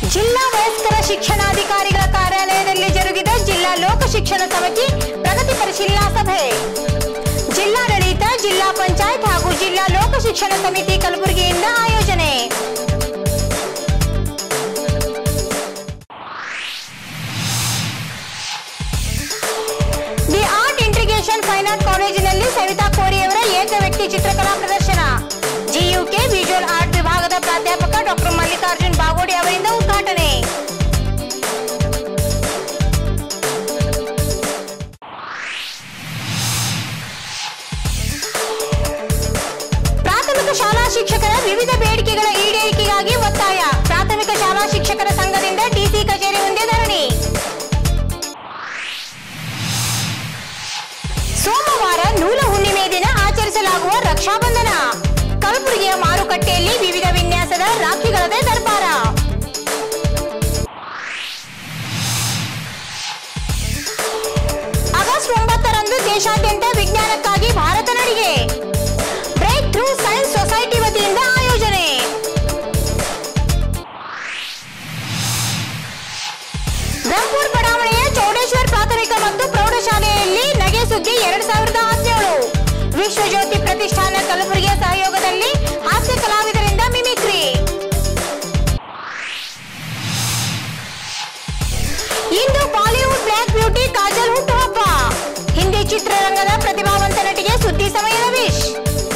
ಜಿಲ್ಲಾ ವಯಸ್ಕರ ಶಿಕ್ಷಣಾಧಿಕಾರಿಗಳ ಕಾರ್ಯಾಲಯದಲ್ಲಿ ಜರುಗಿದ ಜಿಲ್ಲಾ ಲೋಕ ಶಿಕ್ಷಣ ಸಮಿತಿ ಪ್ರಗತಿ ಪರಿಶೀಲನಾ ಸಭೆ ಜಿಲ್ಲಾಡಳಿತ ಜಿಲ್ಲಾ ಪಂಚಾಯತ್ ಹಾಗೂ ಜಿಲ್ಲಾ ಲೋಕ ಶಿಕ್ಷಣ ಸಮಿತಿ ಕಲಬುರಗಿಯಿಂದ ಆಯೋಜನೆ the art integration fine art ಕಾಲೇಜಿನಲ್ಲಿ ಸವಿತಾ ಕೋರಿಯವರ ಏಕ ವ್ಯಕ್ತಿ ಚಿತ್ರಕಲಾ ಪ್ರದರ್ಶನ ಜಿಯುಕೆ ವಿಜುವಲ್ ಆರ್ಟ್ ವಿಭಾಗದ ಪ್ರಾಧ್ಯಾಪಕ ಡಾಕ್ಟರ್ ಮಲ್ಲಿಕಾರ್ಜುನ್ ಬಾಗೋಡಿ ಅವರಿಂದ ಉದ್ಘಾಟನೆ ಪ್ರಾಥಮಿಕ ಶಾಲಾ ಶಿಕ್ಷಕರ ವಿವಿಧ ಬೇಡಿಕೆಗಳ ಈಡೇರಿಕೆಗಾಗಿ ಒತ್ತಾಯ ಪ್ರಾಥಮಿಕ ಶಾಲಾ ಶಿಕ್ಷಕರ ಸಂಘದಿಂದ ಡಿಸಿ ಕಚೇರಿ ಮುಂದೆ ಧರಣಿ ಸೋಮವಾರ ನೂಲ ಹುಣ್ಣಿಮೆ ದಿನ ಆಚರಿಸಲಾಗುವ ರಕ್ಷಾಬಂಧನ ಕಲಬುರಗಿಯ ಮಾರುಕಟ್ಟೆಯಲ್ಲಿ ವಿವಿಧ ವಿನ್ಯಾಸದ ರಾಖಿಗಳದೇ ದರ್ಬಾರ ಆಗಸ್ಟ್ ಒಂಬತ್ತರಂದು ದೇಶಾದ್ಯಂತ ವಿಜ್ಞಾನಕ್ಕಾಗಿ ಭಾರತ ನಡಿಗೆ ಬ್ರೇಕ್ ಥ್ರೂ ಸೈನ್ಸ್ ಸೊಸೈಟಿ ವತಿಯಿಂದ ಆಯೋಜನೆ ಬ್ರಹ್ಮಪುರ್ ಬಡಾವಣೆಯ ಚೌಡೇಶ್ವರ್ ಪ್ರಾಥಮಿಕ ಮತ್ತು ಪ್ರೌಢಶಾಲೆಯಲ್ಲಿ ನಗೆ ಸುಗ್ಗಿ ಎರಡ್ ಸಾವಿರದ ಹದಿನೇಳು ವಿಶ್ವಜ್ಯೋತಿ ಪ್ರತಿಷ್ಠಾನ ಕಲಬುರಗಿಯ ಸಹಯೋಗದಲ್ಲಿ ಹಾಸ್ಯ ಕಲಾವಿದರಿಂದ ಮಿಮಿಕ್ರಿ ಇಂದು ಬಾಲಿವುಡ್ ಬ್ಲ್ಯಾಕ್ ಬ್ಯೂಟಿ ಕಾಜಲ್ ಹುಟ್ಟುಹಬ್ಬ ಹಿಂದಿ ಚಿತ್ರರಂಗದ ಪ್ರತಿಭಾವಂತ ನಟಿಗೆ ಸುದ್ದಿ ಸಮಯದ ವಿಶ್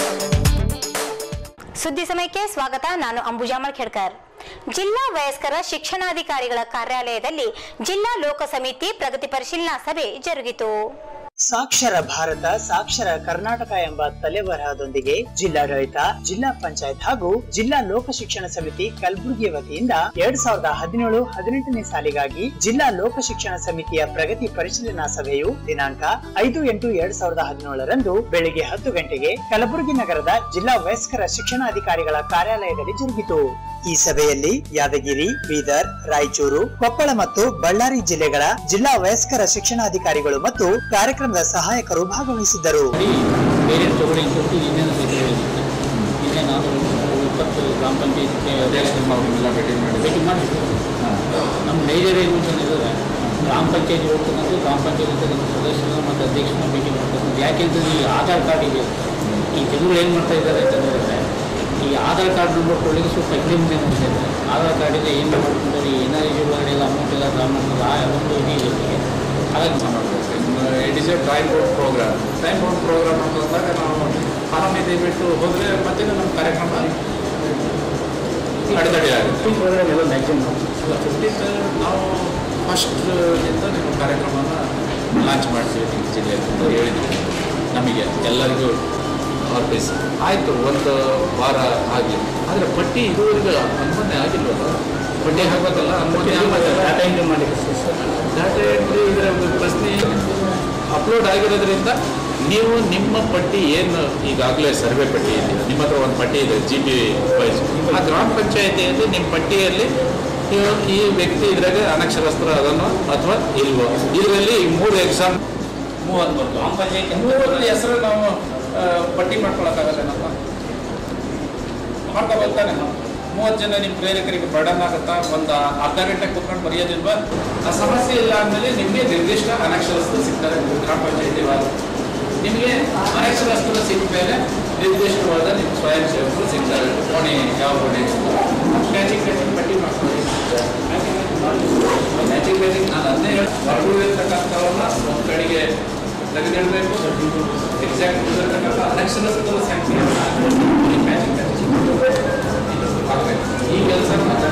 ಸುದ್ದಿ ಸಮಯಕ್ಕೆ ಸ್ವಾಗತ ನಾನು ಅಂಬುಜಾ ಮಲ್ಖೇಡ್ಕರ್ ಜಿಲ್ಲಾ ವಯಸ್ಕರ ಶಿಕ್ಷಣಾಧಿಕಾರಿಗಳ ಕಾರ್ಯಾಲಯದಲ್ಲಿ ಜಿಲ್ಲಾ ಲೋಕ ಸಮಿತಿ ಪ್ರಗತಿ ಪರಿಶೀಲನಾ ಸಭೆ ಜರುಗಿತು ಸಾಕ್ಷರ ಭಾರತ ಸಾಕ್ಷರ ಕರ್ನಾಟಕ ಎಂಬ ತಲೆಬರಹದೊಂದಿಗೆ ಜಿಲ್ಲಾಡಳಿತ ಜಿಲ್ಲಾ ಪಂಚಾಯತ್ ಹಾಗೂ ಜಿಲ್ಲಾ ಲೋಕ ಶಿಕ್ಷಣ ಸಮಿತಿ ಕಲಬುರಗಿ ವತಿಯಿಂದ ಎರಡ್ ಸಾವಿರದ ಹದಿನೇಳು ಹದಿನೆಂಟನೇ ಸಾಲಿಗಾಗಿ ಜಿಲ್ಲಾ ಲೋಕ ಶಿಕ್ಷಣ ಸಮಿತಿಯ ಪ್ರಗತಿ ಪರಿಶೀಲನಾ ಸಭೆಯು ದಿನಾಂಕ ಐದು ಎಂಟು ಎರಡ್ ಸಾವಿರದ ಹದಿನೇಳರಂದು ಬೆಳಿಗ್ಗೆ ಹತ್ತು ಗಂಟೆಗೆ ಕಲಬುರಗಿ ನಗರದ ಜಿಲ್ಲಾ ವಯಸ್ಕರ ಶಿಕ್ಷಣಾಧಿಕಾರಿಗಳ ಕಾರ್ಯಾಲಯದಲ್ಲಿ ಜರುಗಿತು ಈ ಸಭೆಯಲ್ಲಿ ಯಾದಗಿರಿ ಬೀದರ್ ರಾಯಚೂರು ಕೊಪ್ಪಳ ಮತ್ತು ಬಳ್ಳಾರಿ ಜಿಲ್ಲೆಗಳ ಜಿಲ್ಲಾ ವಯಸ್ಕರ ಶಿಕ್ಷಣಾಧಿಕಾರಿಗಳು ಮತ್ತು ಕಾರ್ಯಕ್ರಮದ ಸಹಾಯಕರು ಭಾಗವಹಿಸಿದ್ದರು ಮಾಡಿ ಬೇರೆ ತಗೊಳ್ಳಿ ಅಂತ ಹೇಳ್ಬಿಟ್ಟು ಇನ್ನೇನು ಭೇಟಿ ಹೇಳಿದ್ದೆ ನಿನ್ನೆ ನಾನು ಇಪ್ಪತ್ತು ಗ್ರಾಮ ಪಂಚಾಯತ್ಗೆ ಅವ್ರನ್ನೆಲ್ಲ ಭೇಟಿ ಮಾಡಿ ಭೇಟಿ ಮಾಡಿದ್ದೆ ನಮ್ಮ ಮೇಜರ್ ಏನು ಅಂತಂದ್ರೆ ಗ್ರಾಮ ಪಂಚಾಯತ್ ಹೋಗ್ತಕ್ಕಂಥ ಗ್ರಾಮ ಪಂಚಾಯತ್ ಇರ್ತಕ್ಕಂಥ ಸದಸ್ಯರನ್ನ ಮತ್ತು ಅಧ್ಯಕ್ಷರನ್ನ ಭೇಟಿ ಮಾಡ್ತಕ್ಕಂಥ ಯಾಕೆಂತಂದ್ರೆ ಈ ಆಧಾರ್ ಕಾರ್ಡ್ ಇದೆ ಈ ಜನರು ಏನು ಮಾಡ್ತಾ ಇದ್ದಾರೆ ಅಂತಂದರೆ ಈ ಆಧಾರ್ ಕಾರ್ಡ್ ನಂಬರ್ ಕೊಡಲಿಕ್ಕೆ ಸ್ವಲ್ಪ ಹಿಂದೆ ಮುಂದೆ ನೋಡ್ತಾ ಇದ್ದಾರೆ ಆಧಾರ್ ಕಾರ್ಡಿಗೆ ಏನು ಮಾಡ್ಕೊಂಡ್ರೆ ಈ ಎನ್ ಆರ್ ಜಿ ಒಳಗಡೆ ಎಲ್ಲ ಅಮೌಂಟ್ ಎಲ್ಲ ಡ್ರಾ ಮಾಡ್ತಾರೆ ಆ ಒಂದು ಇದು ಇದೆ ಹಾಗಾಗಿ ಮಾಡ್ಬೇಕು it is a time board programme time board programme ಅಂತ ಅಂದಾಗ ನಾವು ಫಾರಂ ಇದೆ ಬಿಟ್ಟು ಹೋದರೆ ಮತ್ತೆ ನಮ್ಮ ಕಾರ್ಯಕ್ರಮ ಅಡೆತಡೆ ಆಗುತ್ತೆ ಎಲ್ಲ ಮ್ಯಾಕ್ಸಿಮಮ್ ಅಲ್ಲ ಫಿಫ್ಟೀನ್ತ್ ನಾವು ಫಸ್ಟ್ನಿಂದ ನೀವು ಕಾರ್ಯಕ್ರಮನ ಲಾಂಚ್ ಮಾಡ್ತೀವಿ ನಿಮ್ಮ ಜಿಲ್ಲೆಯಲ್ಲಿ ಅಂತ ಹೇಳಿದ್ವಿ ನಮಗೆ ಎಲ್ಲರಿಗೂ ಆರ್ಪಿಸಿ ಆಯಿತು ಒಂದು ವಾರ ಆಗಲಿ ಆದರೆ ಪಟ್ಟಿ ಇದುವರೆಗೆ ಅನುಮೋದನೆ ಆಗಿಲ್ವಲ್ಲ ಪಟ್ಟಿ ಹಾಕಬೇಕಲ್ಲ ಅನುಮೋದನೆ ಆಗಬೇಕಲ್ಲ ಡಾಟಾ ಎಂಟ್ರಿ ಮಾಡಲಿಕ್ಕೆ ಡಾಟಾ ಎಂಟ್ರಿ ಇದರ ಪ್ರಶ್ನೆ ಅಪ್ಲೋಡ್ ಆಗಿರೋದ್ರಿಂದ ನೀವು ನಿಮ್ಮ ಪಟ್ಟಿ ಏನು ಈಗಾಗಲೇ ಸರ್ವೆ ಪಟ್ಟಿ ಇದೆ ನಿಮ್ಮ ಹತ್ರ ಒಂದು ಪಟ್ಟಿ ಇದೆ ಜಿ ಪಿ ವೈಸ್ ಆ ಗ್ರಾಮ ಪಂಚಾಯತಿಯಲ್ಲಿ ನಿಮ್ಮ ಪಟ್ಟಿಯಲ್ಲಿ ನೀವು ಈ ವ್ಯಕ್ತಿ ಇದ್ರಾಗ ಅನಕ್ಷರಸ್ತ್ರ ಅದನ್ನು ಅಥವಾ ಇಲ್ವೋ ಇದರಲ್ಲಿ ಈ ಮೂರು ಎಕ್ಸಾಮ್ ಮೂವತ್ತು ಬರ್ತು ಗ್ರಾಮ ಪಂಚಾಯತ್ ಮೂವರಲ್ಲಿ ಹೆಸರು ನಾವು ಆ, ಪಟ್ಟಿ ಮಾಡ್ಕೊಳಕ್ಕಾಗಲ್ಲ ನಮ್ಮ ಮಾಡ್ಕೋಬೇಕು ತಾನೆ ಮೂವತ್ತು ಜನ ನಿಮ್ಮ ಪ್ರೇರಕರಿಗೆ ಬರ್ಡನ್ ಆಗುತ್ತಾ ಒಂದು ಅರ್ಧ ಗಂಟೆ ಕುತ್ಕೊಂಡು ಬರೆಯೋದಿಲ್ವಾ ಆ ಸಮಸ್ಯೆ ಇಲ್ಲ ಅಂದಮೇಲೆ ನಿಮಗೆ ನಿರ್ದಿಷ್ಟ ಅನಕ್ಷರಸ್ಥರು ಸಿಗ್ತಾರೆ ಗ್ರಾಮ ಪಂಚಾಯತಿ ಒಳಗೆ ನಿಮಗೆ ಅನಕ್ಷರಸ್ಥರು ಸಿಕ್ಕ ಮೇಲೆ ನಿರ್ದಿಷ್ಟವಾದ ನಿಮ್ಮ ಸ್ವಯಂ ಸೇವಕರು ಸಿಗ್ತಾರೆ ಕೋಣೆ ಯಾವ ಕೋಣೆ ಮ್ಯಾಚಿಂಗ್ ಮ್ಯಾಚಿಂಗ್ ಪಟ್ಟಿ ಮಾಡ್ಕೊಳ್ಳಿ ಮ್ಯಾಚಿಂಗ್ ಮ್ಯಾಚಿಂಗ್ ನಾನು ಅದನ್ನೇ ಹೇಳಿ ಹೊರಗಿರ್ತಕ್ಕಂಥವ್ರನ್ನ ಒಂದು ಕಡೆಗೆ ತೆಗೆದಿಡಬೇಕು ಎಕ್ಸಾಕ್ಟ್ ಇರ್ತಕ್ಕಂಥ ಅನಕ್ಷರಸ್ಥರ ಸಂಖ್ಯೆ ಮ್ಯಾಚಿಂಗ್ ಆಗಬೇಕು ಈ ಕೆಲಸ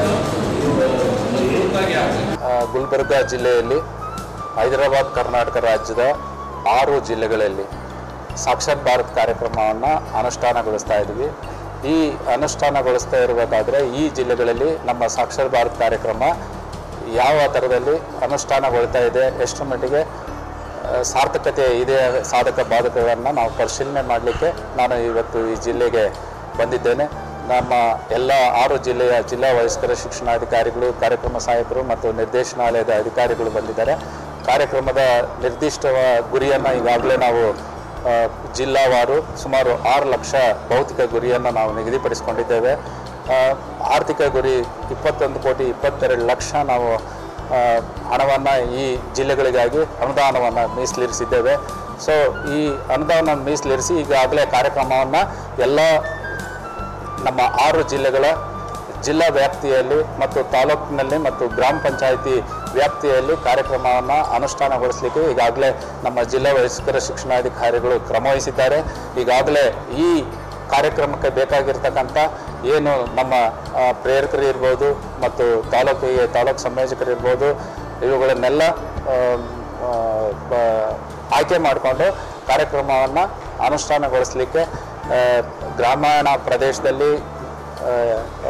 ಮಜಬೂತಾಗಿ ಆಗಬೇಕು ಆ, ಗುಲ್ಬರ್ಗ ಜಿಲ್ಲೆಯಲ್ಲಿ ಹೈದರಾಬಾದ್ ಕರ್ನಾಟಕ ರಾಜ್ಯದ ಆರು ಜಿಲ್ಲೆಗಳಲ್ಲಿ ಸಾಕ್ಷಾತ್ ಭಾರತ್ ಕಾರ್ಯಕ್ರಮವನ್ನು ಅನುಷ್ಠಾನಗೊಳಿಸ್ತಾ ಇದ್ವಿ ಈ ಅನುಷ್ಠಾನಗೊಳಿಸ್ತಾ ಇರಬೇಕಾದ್ರೆ ಈ ಜಿಲ್ಲೆಗಳಲ್ಲಿ ನಮ್ಮ ಸಾಕ್ಷಾತ್ ಭಾರತ್ ಕಾರ್ಯಕ್ರಮ ಯಾವ ಥರದಲ್ಲಿ ಅನುಷ್ಠಾನಗೊಳ್ತಾ ಇದೆ ಎಷ್ಟರ ಮಟ್ಟಿಗೆ ಆ, ಸಾರ್ಥಕತೆ ಇದೆ ಸಾಧಕ ಬಾಧಕಗಳನ್ನು ನಾವು ಪರಿಶೀಲನೆ ಮಾಡಲಿಕ್ಕೆ ನಾನು ಇವತ್ತು ಈ ಜಿಲ್ಲೆಗೆ ಬಂದಿದ್ದೇನೆ ನಮ್ಮ ಎಲ್ಲ ಆರು ಜಿಲ್ಲೆಯ ಜಿಲ್ಲಾ ವಯಸ್ಕರ ಶಿಕ್ಷಣಾಧಿಕಾರಿಗಳು ಕಾರ್ಯಕ್ರಮ ಸಹಾಯಕರು ಮತ್ತು ನಿರ್ದೇಶನಾಲಯದ ಅಧಿಕಾರಿಗಳು ಬಂದಿದ್ದಾರೆ ಕಾರ್ಯಕ್ರಮದ ನಿರ್ದಿಷ್ಟ ಗುರಿಯನ್ನು ಈಗಾಗಲೇ ನಾವು ಆ, ಜಿಲ್ಲಾವಾರು ಸುಮಾರು ಆರು ಲಕ್ಷ ಭೌತಿಕ ಗುರಿಯನ್ನು ನಾವು ನಿಗದಿಪಡಿಸಿಕೊಂಡಿದ್ದೇವೆ ಆ, ಆರ್ಥಿಕ ಗುರಿ ಇಪ್ಪತ್ತೊಂದು ಕೋಟಿ ಇಪ್ಪತ್ತೆರಡು ಲಕ್ಷ ನಾವು ಹಣವನ್ನು ಈ ಜಿಲ್ಲೆಗಳಿಗಾಗಿ ಅನುದಾನವನ್ನು ಮೀಸಲಿರಿಸಿದ್ದೇವೆ ಸೊ ಈ ಅನುದಾನ ಮೀಸಲಿರಿಸಿ ಈಗಾಗಲೇ ಕಾರ್ಯಕ್ರಮವನ್ನು ಎಲ್ಲ ನಮ್ಮ ಆರು ಜಿಲ್ಲೆಗಳ ಜಿಲ್ಲಾ ವ್ಯಾಪ್ತಿಯಲ್ಲಿ ಮತ್ತು ತಾಲೂಕಿನಲ್ಲಿ ಮತ್ತು ಗ್ರಾಮ ಪಂಚಾಯಿತಿ ವ್ಯಾಪ್ತಿಯಲ್ಲಿ ಕಾರ್ಯಕ್ರಮವನ್ನು ಅನುಷ್ಠಾನಗೊಳಿಸಲಿಕ್ಕೆ ಈಗಾಗಲೇ ನಮ್ಮ ಜಿಲ್ಲಾ ವಯಸ್ಕರ ಶಿಕ್ಷಣಾಧಿಕಾರಿಗಳು ಕ್ರಮವಹಿಸಿದ್ದಾರೆ ಈಗಾಗಲೇ ಈ ಕಾರ್ಯಕ್ರಮಕ್ಕೆ ಬೇಕಾಗಿರ್ತಕ್ಕಂಥ ಏನು ನಮ್ಮ ಆ, ಪ್ರೇರಕರು ಇರ್ಬೋದು ಮತ್ತು ತಾಲೂಕಿಗೆ ತಾಲೂಕು ಸಂಯೋಜಕರು ಇರ್ಬೋದು ಇವುಗಳನ್ನೆಲ್ಲ ಆಮ್, ಆ, ಬ- ಆಯ್ಕೆ ಮಾಡಿಕೊಂಡು ಕಾರ್ಯಕ್ರಮವನ್ನು ಅನುಷ್ಠಾನಗೊಳಿಸಲಿಕ್ಕೆ ಆ, ಗ್ರಾಮೀಣ ಪ್ರದೇಶದಲ್ಲಿ ಆ, ಆ,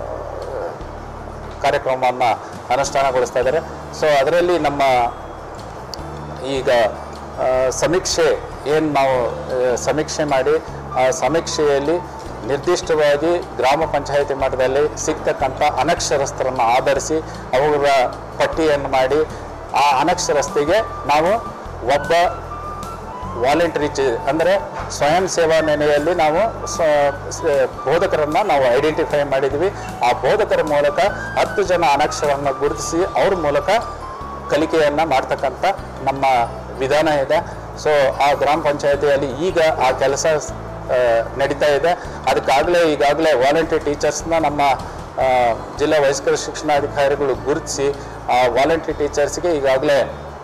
ಕಾರ್ಯಕ್ರಮವನ್ನು ಅನುಷ್ಠಾನಗೊಳಿಸ್ತಾ ಇದ್ದಾರೆ ಸೊ ಅದರಲ್ಲಿ ನಮ್ಮ ಈಗ ಆ, ಸಮೀಕ್ಷೆ ಏನು ನಾವು ಆ, ಸಮೀಕ್ಷೆ ಮಾಡಿ ಆ ಸಮೀಕ್ಷೆಯಲ್ಲಿ ನಿರ್ದಿಷ್ಟವಾಗಿ ಗ್ರಾಮ ಪಂಚಾಯಿತಿ ಮಟ್ಟದಲ್ಲಿ ಸಿಗ್ತಕ್ಕಂಥ ಅನಕ್ಷರಸ್ಥರನ್ನು ಆಧರಿಸಿ ಅವುಗಳ ಪಟ್ಟಿಯನ್ನು ಮಾಡಿ ಆ ಅನಕ್ಷರಸ್ಥಿಗೆ ನಾವು ಒಬ್ಬ ವಾಲಂಟರಿ ಚಿ ಅಂದರೆ ಸ್ವಯಂ ಸೇವಾ ನೆಲೆಯಲ್ಲಿ ನಾವು ಸ್ವ ಸ- ಬೋಧಕರನ್ನು ನಾವು ಐಡೆಂಟಿಫೈ ಮಾಡಿದ್ವಿ ಆ ಬೋಧಕರ ಮೂಲಕ ಹತ್ತು ಜನ ಅನಕ್ಷರವನ್ನು ಗುರುತಿಸಿ ಅವ್ರ ಮೂಲಕ ಕಲಿಕೆಯನ್ನು ಮಾಡ್ತಕ್ಕಂಥ ನಮ್ಮ ವಿಧಾನ ಇದೆ ಸೊ ಆ ಗ್ರಾಮ ಪಂಚಾಯತಿಯಲ್ಲಿ ಈಗ ಆ ಕೆಲಸ ಆ, ನಡೀತಾ ಇದೆ ಅದಕ್ಕಾಗಲೇ ಈಗಾಗಲೇ ವಾಲಂಟಿಯರ್ ಟೀಚರ್ಸ್ನ ನಮ್ಮ ಆ, ಜಿಲ್ಲಾ ವಯಸ್ಕರ ಶಿಕ್ಷಣಾಧಿಕಾರಿಗಳು ಗುರುತಿಸಿ ಆ ವಾಲಂಟಿಯರ್ ಟೀಚರ್ಸ್ಗೆ ಈಗಾಗಲೇ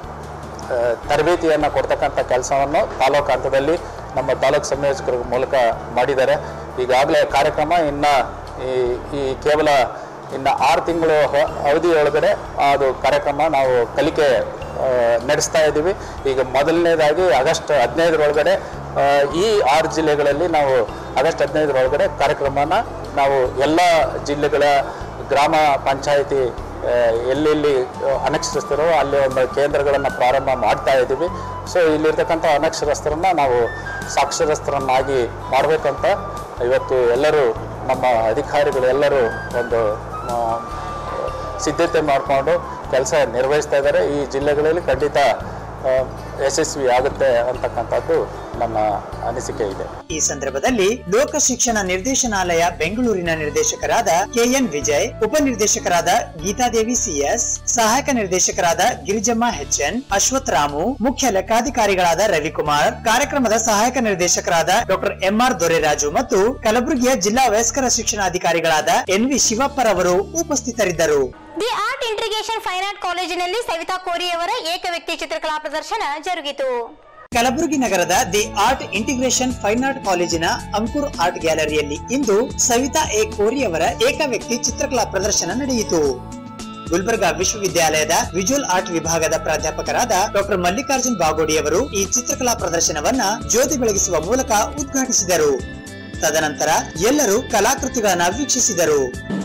ಆ, ತರಬೇತಿಯನ್ನು ಕೊಡ್ತಕ್ಕಂಥ ಕೆಲಸವನ್ನು ತಾಲೂಕು ಹಂತದಲ್ಲಿ ನಮ್ಮ ತಾಲೂಕು ಸಂಯೋಜಕರ ಮೂಲಕ ಮಾಡಿದ್ದಾರೆ ಈಗಾಗಲೇ ಕಾರ್ಯಕ್ರಮ ಇನ್ನು ಈ ಈ ಕೇವಲ ಇನ್ನು ಆರು ತಿಂಗಳು ಹ- ಅವಧಿಯೊಳಗಡೆ ಅದು ಕಾರ್ಯಕ್ರಮ ನಾವು ಕಲಿಕೆ ಆ, ನಡೆಸ್ತಾ ಇದ್ದೀವಿ ಈಗ ಮೊದಲನೇದಾಗಿ ಆಗಸ್ಟ್ ಹದಿನೈದರೊಳಗಡೆ ಆ, ಈ ಆರು ಜಿಲ್ಲೆಗಳಲ್ಲಿ ನಾವು ಆಗಸ್ಟ್ ಹದಿನೈದರೊಳಗಡೆ ಕಾರ್ಯಕ್ರಮನ ನಾವು ಎಲ್ಲ ಜಿಲ್ಲೆಗಳ ಗ್ರಾಮ ಪಂಚಾಯಿತಿ ಆ, ಎಲ್ಲೆಲ್ಲಿ ಅನಕ್ಷರಸ್ಥರು ಅಲ್ಲಿ ಒಂದು ಕೇಂದ್ರಗಳನ್ನು ಪ್ರಾರಂಭ ಮಾಡ್ತಾ ಇದ್ದೀವಿ ಸೊ ಇಲ್ಲಿರ್ತಕ್ಕಂಥ ಅನಕ್ಷರಸ್ಥರನ್ನ ನಾವು ಸಾಕ್ಷರಸ್ಥರನ್ನಾಗಿ ಮಾಡಬೇಕಂತ ಇವತ್ತು ಎಲ್ಲರೂ ನಮ್ಮ ಅಧಿಕಾರಿಗಳು ಎಲ್ಲರೂ ಒಂದು ಆ, ಸಿದ್ಧತೆ ಮಾಡಿಕೊಂಡು ಕೆಲಸ ನಿರ್ವಹಿಸ್ತಾ ಇದ್ದಾರೆ ಈ ಜಿಲ್ಲೆಗಳಲ್ಲಿ ಖಂಡಿತ ಆ, ಯಶಸ್ವಿ ಆಗುತ್ತೆ ಅಂತಕ್ಕಂಥದ್ದು ನನ್ನ ಅನಿಸಿಕೆ ಇದೆ ಈ ಸಂದರ್ಭದಲ್ಲಿ ಲೋಕ ಶಿಕ್ಷಣ ನಿರ್ದೇಶನಾಲಯ ಬೆಂಗಳೂರಿನ ನಿರ್ದೇಶಕರಾದ ಕೆಎನ್ ವಿಜಯ್ ಉಪನಿರ್ದೇಶಕರಾದ ಗೀತಾದೇವಿ ಸಿಎಸ್ ಸಹಾಯಕ ನಿರ್ದೇಶಕರಾದ ಗಿರಿಜಮ್ಮ ಎಚ್ಎನ್ ಅಶ್ವಥ್ ರಾಮು ಮುಖ್ಯ ಲೆಕ್ಕಾಧಿಕಾರಿಗಳಾದ ರವಿಕುಮಾರ್ ಕಾರ್ಯಕ್ರಮದ ಸಹಾಯಕ ನಿರ್ದೇಶಕರಾದ ಡಾಕ್ಟರ್ ಎಂಆರ್ ದೊರೆರಾಜು ಮತ್ತು ಕಲಬುರಗಿಯ ಜಿಲ್ಲಾ ವಯಸ್ಕರ ಶಿಕ್ಷಣಾಧಿಕಾರಿಗಳಾದ ಎನ್ ವಿ ಶಿವಪ್ಪರವರು ಉಪಸ್ಥಿತರಿದ್ದರು the art integration fine art ಕಾಲೇಜಿನಲ್ಲಿ ಸವಿತಾ ಕೋರಿಯವರ ಏಕ ವ್ಯಕ್ತಿ ಚಿತ್ರಕಲಾ ಪ್ರದರ್ಶನ ಜರುಗಿತು ಕಲಬುರಗಿ ನಗರದ the art integration fine art ಕಾಲೇಜಿನ ಅಂಕುರ್ ಆರ್ಟ್ ಗ್ಯಾಲರಿಯಲ್ಲಿ ಇಂದು ಸವಿತಾ ಎ ಕೋರಿ ಅವರ ಏಕ ವ್ಯಕ್ತಿ ಚಿತ್ರಕಲಾ ಪ್ರದರ್ಶನ ನಡೆಯಿತು ಗುಲ್ಬರ್ಗಾ ವಿಶ್ವವಿದ್ಯಾಲಯದ ವಿಜುವಲ್ ಆರ್ಟ್ ವಿಭಾಗದ ಪ್ರಾಧ್ಯಾಪಕರಾದ ಡಾಕ್ಟರ್ ಮಲ್ಲಿಕಾರ್ಜುನ್ ಬಾಗೋಡಿ ಅವರು ಈ ಚಿತ್ರಕಲಾ ಪ್ರದರ್ಶನವನ್ನ ಜ್ಯೋತಿ ಬೆಳಗಿಸುವ ಮೂಲಕ ಉದ್ಘಾಟಿಸಿದರು ತದನಂತರ ಎಲ್ಲರೂ ಕಲಾಕೃತಿಗಳನ್ನ ವೀಕ್ಷಿಸಿದರು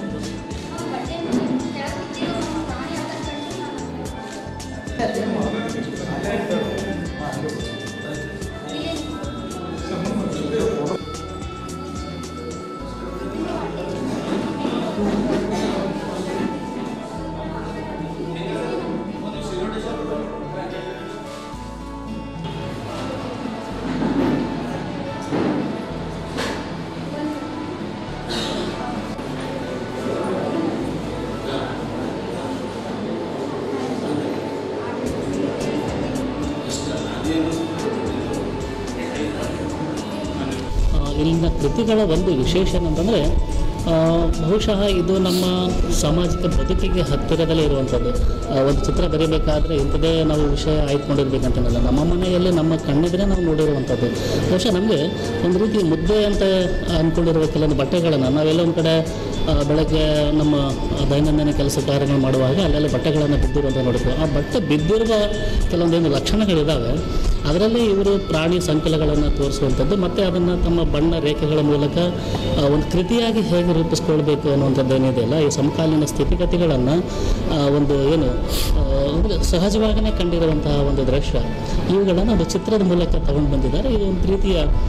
ಆ, ಇಲ್ಲಿನ ಕೃತಿಗಳ ಒಂದು ವಿಶೇಷ ಏನಂತಂದರೆ ಬಹುಶಃ ಇದು ನಮ್ಮ ಸಾಮಾಜಿಕ ಬದುಕಿಗೆ ಹತ್ತಿರದಲ್ಲೇ ಇರುವಂಥದ್ದು ಆ, ಒಂದು ಚಿತ್ರ ಬರೀಬೇಕಾದ್ರೆ ಇಂಥದ್ದೇ ನಾವು ವಿಷಯ ಆಯ್ದುಕೊಂಡಿರ್ಬೇಕಂತೇನಲ್ಲ ನಮ್ಮ ಮನೆಯಲ್ಲಿ ನಮ್ಮ ಕಣ್ಣಿದ್ರೆ ನಾವು ನೋಡಿರುವಂಥದ್ದು ಬಹುಶಃ ನಮಗೆ ಒಂದು ರೀತಿ ಮುದ್ದೆ ಅಂತ ಅಂದ್ಕೊಂಡಿರುವ ಕೆಲವೊಂದು ಬಟ್ಟೆಗಳನ್ನು ನಾವೆಲ್ಲ ಒಂದು ಕಡೆ ಆ, ಬೆಳಗ್ಗೆ ನಮ್ಮ ದೈನಂದಿನ ಕೆಲಸ ಕಾರ್ಯಗಳು ಮಾಡುವಾಗ ಅಲ್ಲೆಲ್ಲ ಬಟ್ಟೆಗಳನ್ನು ಬಿದ್ದಿರುವಂಥ ನೋಡಿರ್ತೀವಿ ಆ ಬಟ್ಟೆ ಬಿದ್ದಿರುವ ಕೆಲವೊಂದೇನು ಲಕ್ಷಣಗಳಿದ್ದಾವೆ ಅದರಲ್ಲಿ ಇವರು ಪ್ರಾಣಿ ಸಂಕಲಗಳನ್ನು ತೋರಿಸುವಂಥದ್ದು ಮತ್ತು ಅದನ್ನು ತಮ್ಮ ಬಣ್ಣ ರೇಖೆಗಳ ಮೂಲಕ ಆ, ಒಂದು ಕೃತಿಯಾಗಿ ಹೇಗೆ ರೂಪಿಸ್ಕೊಳ್ಬೇಕು ಅನ್ನುವಂಥದ್ದು ಏನಿದೆಯಲ್ಲ ಈ ಸಮಕಾಲೀನ ಸ್ಥಿತಿಗತಿಗಳನ್ನು ಒಂದು ಏನು ಆ, ಒಂದು ಸಹಜವಾಗಿಯೇ ಕಂಡಿರುವಂತಹ ಒಂದು ದೃಶ್ಯ ಇವುಗಳನ್ನು ಒಂದು ಚಿತ್ರದ ಮೂಲಕ ತಗೊಂಡು ಬಂದಿದ್ದಾರೆ ಇದು ಒಂದು ರೀತಿಯ ಆ,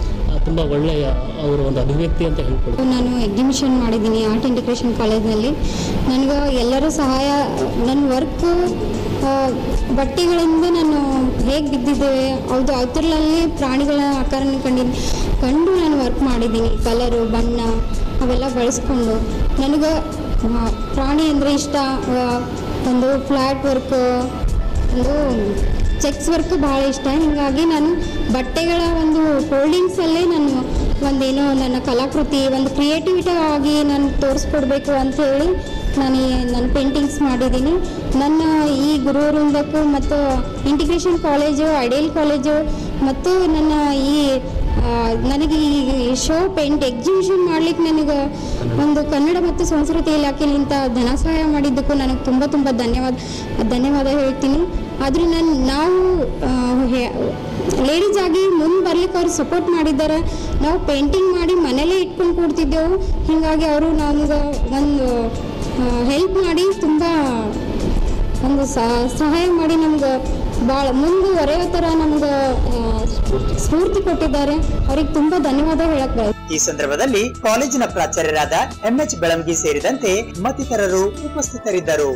ತುಂಬ ಒಳ್ಳೆಯ ಅವರ ಒಂದು ಅಭಿವ್ಯಕ್ತಿ ಅಂತ ಹೇಳ್ಕೊಳ್ಬೋದು ನಾನು ಎಕ್ಸಿಬಿಷನ್ ಮಾಡಿದ್ದೀನಿ ಆರ್ಟ್ ಆ್ಯಂಡ್ ಡೆಕೋರೇಷನ್ ಕಾಲೇಜ್ನಲ್ಲಿ ನನಗೆ ಎಲ್ಲರೂ ಸಹಾಯ ನನ್ನ ವರ್ಕ್ ಬಟ್ಟೆಗಳಿಂದ ನಾನು ಹೇಗೆ ಬಿದ್ದಿದ್ದೇವೆ ಹೌದು ಅದರಲ್ಲಿ ಪ್ರಾಣಿಗಳ ಆಕಾರನ ಕಂಡಿದ್ದು ಕಂಡು ನಾನು ವರ್ಕ್ ಮಾಡಿದ್ದೀನಿ ಕಲರು ಬಣ್ಣ ಅವೆಲ್ಲ ಬಳಸ್ಕೊಂಡು ನನಗೆ ಆ, ಪ್ರಾಣಿ ಅಂದರೆ ಇಷ್ಟ ಆ, ಒಂದು ಫ್ಲ್ಯಾಟ್ ವರ್ಕ್ ಒಂದು ಚೆಕ್ಸ್ ವರ್ಕ್ ಭಾಳ ಇಷ್ಟ ಹೀಗಾಗಿ ನಾನು ಬಟ್ಟೆಗಳ ಒಂದು ಫೋಲ್ಡಿಂಗ್ಸಲ್ಲೇ ನಾನು ಒಂದೇನೋ ನನ್ನ ಕಲಾಕೃತಿ ಒಂದು ಕ್ರಿಯೇಟಿವಿಟಿ ಆಗಿ ನಾನು ತೋರಿಸ್ಕೊಡ್ಬೇಕು ಅಂತ ಹೇಳಿ ನಾನು ಈ ನನ್ನ ಪೇಂಟಿಂಗ್ಸ್ ಮಾಡಿದ್ದೀನಿ ನನ್ನ ಈ ಗುರು ವೃಂದಕ್ಕೂ ಮತ್ತು ಇಂಟಿಗ್ರೇಷನ್ ಕಾಲೇಜು ಐಡಿಯಲ್ ಕಾಲೇಜು ಮತ್ತು ನನ್ನ ಈ ಆ, ನನಗೆ ಈ ಶೋ ಪೇಂಟ್ ಎಕ್ಸಿಬಿಷನ್ ಮಾಡ್ಲಿಕ್ಕೆ ನನಗೆ ಒಂದು ಕನ್ನಡ ಮತ್ತು ಸಂಸ್ಕೃತಿ ಇಲಾಖೆಯಿಂದ ಧನ ಸಹಾಯ ಮಾಡಿದ್ದಕ್ಕೂ ನನಗೆ ತುಂಬ ತುಂಬ ಧನ್ಯವಾದ ಧನ್ಯವಾದ ಹೇಳ್ತೀನಿ ಆದರೆ ನಾನು ನಾವು ಲೇಡೀಸ್ ಆಗಿ ಮುಂದೆ ಬರ್ಲಿಕ್ಕೆ ಅವ್ರು ಸಪೋರ್ಟ್ ಮಾಡಿದ್ದಾರೆ ನಾವು ಪೇಂಟಿಂಗ್ ಮಾಡಿ ಮನೇಲೇ ಇಟ್ಕೊಂಡು ಕೊಡ್ತಿದ್ದೆವು ಹೀಗಾಗಿ ಅವರು ನಮ್ಗೆ ಒಂದು ಹೆಲ್ಪ್ ಮಾಡಿ ತುಂಬ ಒಂದು ಸ- ಸಹಾಯ ಮಾಡಿ ನಮ್ಗೆ ಭಾಳ ಮುಂದುವರೆಯೋ ಥರ ನಮ್ಗೆ ಆ, ಸ್ಫೂರ್ತಿ ಕೊಟ್ಟಿದ್ದಾರೆ ಅವ್ರಿಗೆ ತುಂಬ ಧನ್ಯವಾದ ಹೇಳಕ್ ಬಯಸ್ತೀನಿ. ಈ ಸಂದರ್ಭದಲ್ಲಿ ಕಾಲೇಜಿನ ಪ್ರಾಚಾರ್ಯರಾದ ಎಂಎಚ್ ಬೆಳಂಗಿ ಸೇರಿದಂತೆ ಮತ್ತಿತರರು ಉಪಸ್ಥಿತರಿದ್ದರು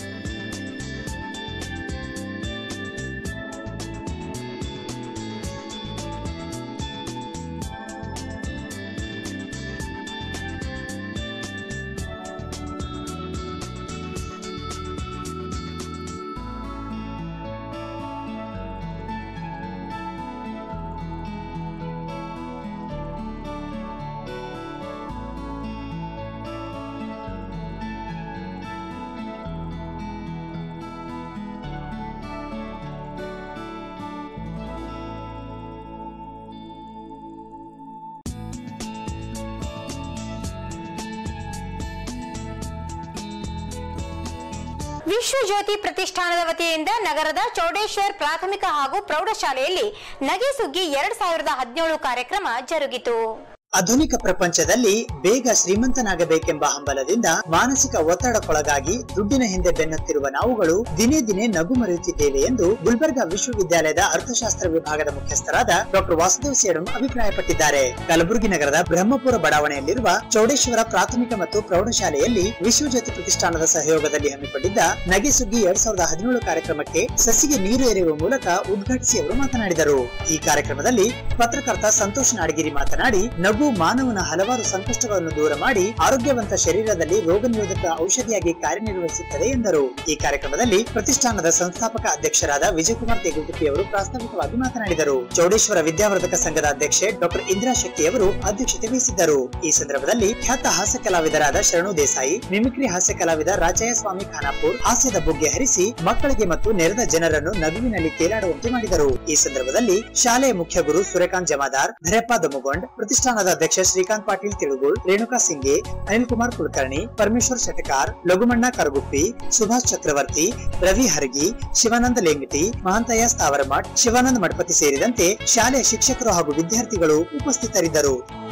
ವಿಶ್ವಜ್ಯೋತಿ ಪ್ರತಿಷ್ಠಾನದ ವತಿಯಿಂದ ನಗರದ ಚೌಡೇಶ್ವರ್ ಪ್ರಾಥಮಿಕ ಹಾಗೂ ಪ್ರೌಢಶಾಲೆಯಲ್ಲಿ ನಗೆಸುಗ್ಗಿ ಎರಡ್ ಸಾವಿರದ ಹದಿನೇಳು ಕಾರ್ಯಕ್ರಮ ಜರುಗಿತು ಆಧುನಿಕ ಪ್ರಪಂಚದಲ್ಲಿ ಬೇಗ ಶ್ರೀಮಂತನಾಗಬೇಕೆಂಬ ಹಂಬಲದಿಂದ ಮಾನಸಿಕ ಒತ್ತಡಕ್ಕೊಳಗಾಗಿ ದುಡ್ಡಿನ ಹಿಂದೆ ಬೆನ್ನುತ್ತಿರುವ ನಾವುಗಳು ದಿನೇ ದಿನೇ ನಗು ಮರೆಯುತ್ತಿದ್ದೇವೆ ಎಂದು ಗುಲ್ಬರ್ಗಾ ವಿಶ್ವವಿದ್ಯಾಲಯದ ಅರ್ಥಶಾಸ್ತ್ರ ವಿಭಾಗದ ಮುಖ್ಯಸ್ಥರಾದ ಡಾಕ್ಟರ್ ವಾಸುದೇವ್ ಸೇಡಂ ಅಭಿಪ್ರಾಯಪಟ್ಟಿದ್ದಾರೆ ಕಲಬುರಗಿ ನಗರದ ಬ್ರಹ್ಮಪುರ ಬಡಾವಣೆಯಲ್ಲಿರುವ ಚೌಡೇಶ್ವರ ಪ್ರಾಥಮಿಕ ಮತ್ತು ಪ್ರೌಢಶಾಲೆಯಲ್ಲಿ ವಿಶ್ವಜ್ಯೋತಿ ಪ್ರತಿಷ್ಠಾನದ ಸಹಯೋಗದಲ್ಲಿ ಹಮ್ಮಿಕೊಂಡಿದ್ದ ನಗೆಸುಗ್ಗಿ ಎರಡ್ ಸಾವಿರದ ಹದಿನೇಳು ಕಾರ್ಯಕ್ರಮಕ್ಕೆ ಸಸಿಗೆ ನೀರು ಎರೆಯುವ ಮೂಲಕ ಉದ್ಘಾಟಿಸಿ ಅವರು ಮಾತನಾಡಿದರು ಈ ಕಾರ್ಯಕ್ರಮದಲ್ಲಿ ಪತ್ರಕರ್ತ ಸಂತೋಷ್ ನಾಡಗಿರಿ ಮಾತನಾಡಿ ನಗು ಮಾನವನ ಹಲವಾರು ಸಂಕಷ್ಟಗಳನ್ನು ದೂರ ಮಾಡಿ ಆರೋಗ್ಯವಂತ ಶರೀರದಲ್ಲಿ ರೋಗ ನಿರೋಧಕ ಔಷಧಿಯಾಗಿ ಕಾರ್ಯನಿರ್ವಹಿಸುತ್ತದೆ ಎಂದರು ಈ ಕಾರ್ಯಕ್ರಮದಲ್ಲಿ ಪ್ರತಿಷ್ಠಾನದ ಸಂಸ್ಥಾಪಕ ಅಧ್ಯಕ್ಷರಾದ ವಿಜಯಕುಮಾರ್ ತೆಗುಗುಟ್ಟಿ ಅವರು ಪ್ರಾಸ್ತಾವಿಕವಾಗಿ ಮಾತನಾಡಿದರು ಚೌಡೇಶ್ವರ ವಿದ್ಯಾವರ್ಧಕ ಸಂಘದ ಅಧ್ಯಕ್ಷೆ ಡಾಕ್ಟರ್ ಇಂದಿರಾ ಶೆಟ್ಟಿ ಅವರು ಅಧ್ಯಕ್ಷತೆ ವಹಿಸಿದ್ದರು ಈ ಸಂದರ್ಭದಲ್ಲಿ ಖ್ಯಾತ ಹಾಸ್ಯ ಕಲಾವಿದರಾದ ಶರಣು ದೇಸಾಯಿ ಮಿಮಿಕ್ರಿ ಹಾಸ್ಯ ಕಲಾವಿದ ರಾಜಯ್ಯ ಸ್ವಾಮಿ ಖಾನಾಪುರ್ ಹಾಸ್ಯದ ಬುಗ್ಗೆ ಹರಿಸಿ ಮಕ್ಕಳಿಗೆ ಮತ್ತು ನೆರೆದ ಜನರನ್ನು ನಗುವಿನಲ್ಲಿ ತೇಲಾಡುವಂತೆ ಮಾಡಿದರು ಈ ಸಂದರ್ಭದಲ್ಲಿ ಶಾಲೆಯ ಮುಖ್ಯ ಗುರು ಸೂರ್ಯಕಾಂತ್ ಜಮಾದಾರ್ ಧರೆಪ್ಪ ದಮುಗೊಂಡ್ ಪ್ರತಿಷ್ಠಾನದ ಅಧ್ಯಕ್ಷ ಶ್ರೀಕಾಂತ್ ಪಾಟೀಲ್ ತಿಳುಗುಳ್ ರೇಣುಕಾ ಸಿಂಗೆ ಅನಿಲ್ ಕುಮಾರ್ ಕುಲಕರ್ಣಿ ಪರಮೇಶ್ವರ್ ಶಟಕಾರ್ ಲಘುಮಣ್ಣ ಕರಗುಪ್ಪಿ ಸುಭಾಷ್ ಚಕ್ರವರ್ತಿ ರವಿ ಹರ್ಗಿ ಶಿವಾನಂದ ಲೇಂಗಟಿ ಮಹಾಂತಯ್ಯ ಸ್ಥಾವರಮಠ್ ಶಿವಾನಂದ ಮಠಪತಿ ಸೇರಿದಂತೆ ಶಾಲೆಯ ಶಿಕ್ಷಕರು ಹಾಗೂ ವಿದ್ಯಾರ್ಥಿಗಳು ಉಪಸ್ಥಿತರಿದ್ದರು